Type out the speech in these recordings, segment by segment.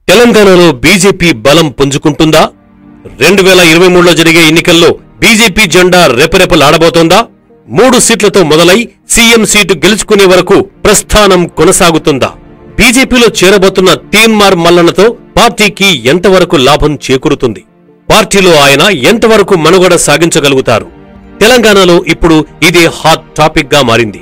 తెలంగాణలో బీజేపీ బలం పుంజుకుంటుందా రెండు వేల ఇరవై మూడులో జరిగే ఎన్నికల్లో బీజేపీ జెండా రెపరెపలాడబోతోందా మూడు సీట్లతో మొదలై సీఎం సీటు గెలుచుకునే వరకు ప్రస్థానం కొనసాగుతుందా బీజేపీలో చేరబోతున్న తీన్మార్ మల్లన్నతో పార్టీకి ఎంతవరకు లాభం చేకూరుతుంది పార్టీలో ఆయన ఎంతవరకు మనుగడ సాగించగలుగుతారు తెలంగాణలో ఇప్పుడు ఇదే హాట్ టాపిక్ గా మారింది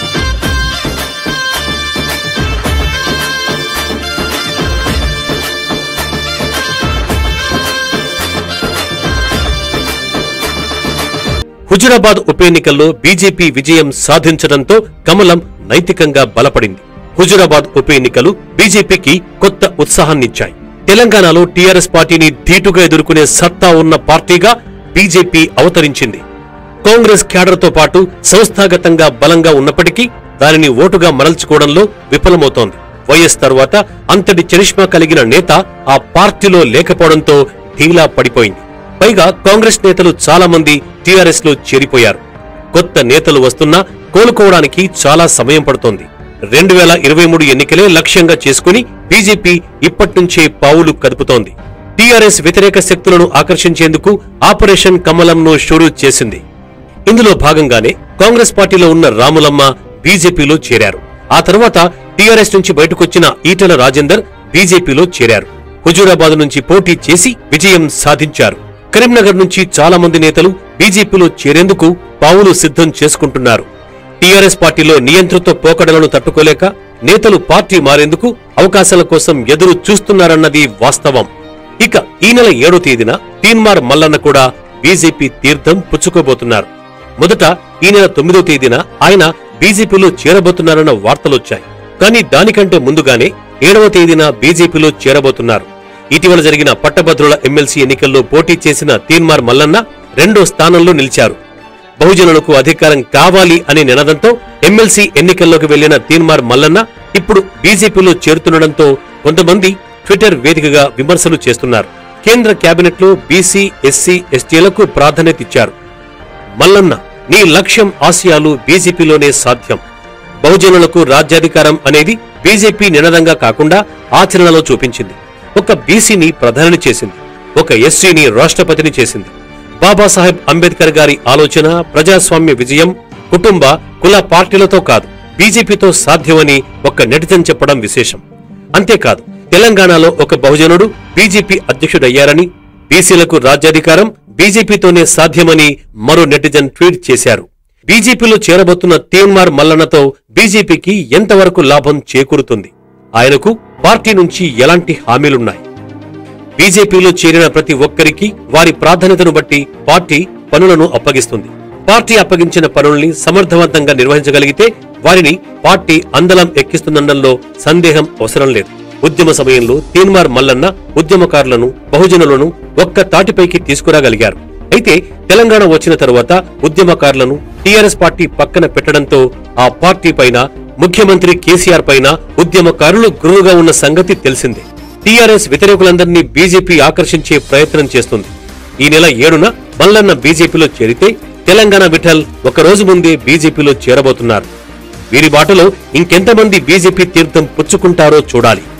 హుజురాబాద్ ఉప ఎన్నికల్లో బీజేపీ విజయం సాధించడంతో కమలం నైతికంగా బలపడింది హుజురాబాద్ ఉప ఎన్నికలు బీజేపీకి కొత్త ఉత్సాహాన్నిచ్చాయి తెలంగాణలో టీఆర్ఎస్ పార్టీని ధీటుగా ఎదుర్కొనే సత్తా ఉన్న పార్టీగా బీజేపీ అవతరించింది కాంగ్రెస్ క్యాడర్తో పాటు సంస్థాగతంగా బలంగా ఉన్నప్పటికీ దానిని ఓటుగా మరల్చుకోవడంలో విఫలమవుతోంది వైఎస్ తరువాత అంతటి చరిష్మా కలిగిన నేత ఆ పార్టీలో లేకపోవడంతో ఢీలా పడిపోయింది పైగా కాంగ్రెస్ నేతలు చాలా మంది టీఆర్ఎస్ లో చేరిపోయారు కొత్త నేతలు వస్తున్నా కోలుకోవడానికి చాలా సమయం పడుతోంది రెండు వేల ఇరవై మూడు ఎన్నికలే లక్ష్యంగా చేసుకుని బీజేపీ ఇప్పట్నుంచే పావులు కదుపుతోంది టీఆర్ఎస్ వ్యతిరేక శక్తులను ఆకర్షించేందుకు ఆపరేషన్ కమలంను షురూ చేసింది ఇందులో భాగంగానే కాంగ్రెస్ పార్టీలో ఉన్న రాములమ్మ బీజేపీలో చేరారు ఆ తర్వాత టీఆర్ఎస్ నుంచి బయటకొచ్చిన ఈటల రాజేందర్ బీజేపీలో చేరారు హుజూరాబాద్ నుంచి పోటీ చేసి విజయం సాధించారు కరీంనగర్ నుంచి చాలా మంది నేతలు బీజేపీలో చేరేందుకు పావులు సిద్ధం చేసుకుంటున్నారు టీఆర్ఎస్ పార్టీలో నియంతృత్వ పోకడలను తట్టుకోలేక నేతలు పార్టీ మారేందుకు అవకాశాల కోసం ఎదురు చూస్తున్నారన్నది వాస్తవం ఇక ఈ నెల ఏడో తేదీన తీన్మార్ మల్లన్న కూడా బీజేపీ తీర్థం పుచ్చుకోబోతున్నారు మొదట ఈ నెల తొమ్మిదో తేదీన ఆయన బీజేపీలో చేరబోతున్నారన్న వార్తలొచ్చాయి కానీ దానికంటే ముందుగానే ఏడవ తేదీన బీజేపీలో చేరబోతున్నారు ఇటీవల జరిగిన పట్టభద్రుల ఎమ్మెల్సీ ఎన్నికల్లో పోటీ చేసిన తీన్మార్ మల్లన్న రెండో స్థానంలో నిలిచారు బహుజనులకు అధికారం కావాలి అనే నినాదంతో ఎమ్మెల్సీ ఎన్నికల్లోకి వెళ్లిన తీన్మార్ మల్లన్న ఇప్పుడు బీజేపీలో చేరుతుండటంతో కొంతమంది ట్విట్టర్ వేదికగా విమర్శలు చేస్తున్నారు కేంద్ర కేబినెట్లో బీసీ ఎస్సీ ఎస్టీలకు ప్రాధాన్యత ఇచ్చారు మల్లన్న నీ లక్ష్యం ఆశయాలు బీజేపీలోనే సాధ్యం బహుజనులకు రాజ్యాధికారం అనేది బీజేపీ నినాదంగా కాకుండా ఆచరణలో చూపించింది ఒక బీసీని ప్రధాని చేసింది ఒక ఎస్సీని రాష్ట్రపతిని చేసింది బాబాసాహెబ్ అంబేద్కర్ గారి ఆలోచన ప్రజాస్వామ్య విజయం కుటుంబ కుల పార్టీలతో కాదు బీజేపీతో సాధ్యమని ఒక నెటిజన్ చెప్పడం విశేషం అంతేకాదు తెలంగాణలో ఒక బహుజనుడు బీజేపీ అధ్యక్షుడయ్యారని బీసీలకు రాజ్యాధికారం బీజేపీతోనే సాధ్యమని మరో నెటిజన్ ట్వీట్ చేశారు బీజేపీలో చేరబోతున్న తీన్మార్ మల్లన్నతో బీజేపీకి ఎంతవరకు లాభం చేకూరుతుంది ఆయనకు పార్టీ నుంచి ఎలాంటి హామీలున్నాయి బీజేపీలో చేరిన ప్రతి ఒక్కరికి వారి ప్రాధాన్యతను బట్టి పార్టీ పనులను అప్పగిస్తుంది పార్టీ అప్పగించిన పనుల్ని సమర్థవంతంగా నిర్వహించగలిగితే వారిని పార్టీ అందలం ఎక్కిస్తుందనడంలో సందేహం అవసరం లేదు ఉద్యమ సమయంలో తీన్మార్ మల్లన్న ఉద్యమకారులను బహుజనులను ఒక్క తాటిపైకి తీసుకురాగలిగారు అయితే తెలంగాణ వచ్చిన తరువాత ఉద్యమకారులను టీఆర్ఎస్ పార్టీ పక్కన పెట్టడంతో ఆ పార్టీ పైన ముఖ్యమంత్రి కేసీఆర్ పైన ఉద్యమకారులు గురువుగా ఉన్న సంగతి తెలిసిందే టీఆర్ఎస్ వ్యతిరేకులందరినీ బీజేపీ ఆకర్షించే ప్రయత్నం చేస్తుంది ఈ నెల ఏడున మల్లన్న బీజేపీలో చేరితే తెలంగాణ విఠల్ ఒక రోజు ముందే బీజేపీలో చేరబోతున్నారు వీరి బాటలో ఇంకెంతమంది బీజేపీ తీర్థం పుచ్చుకుంటారో చూడాలి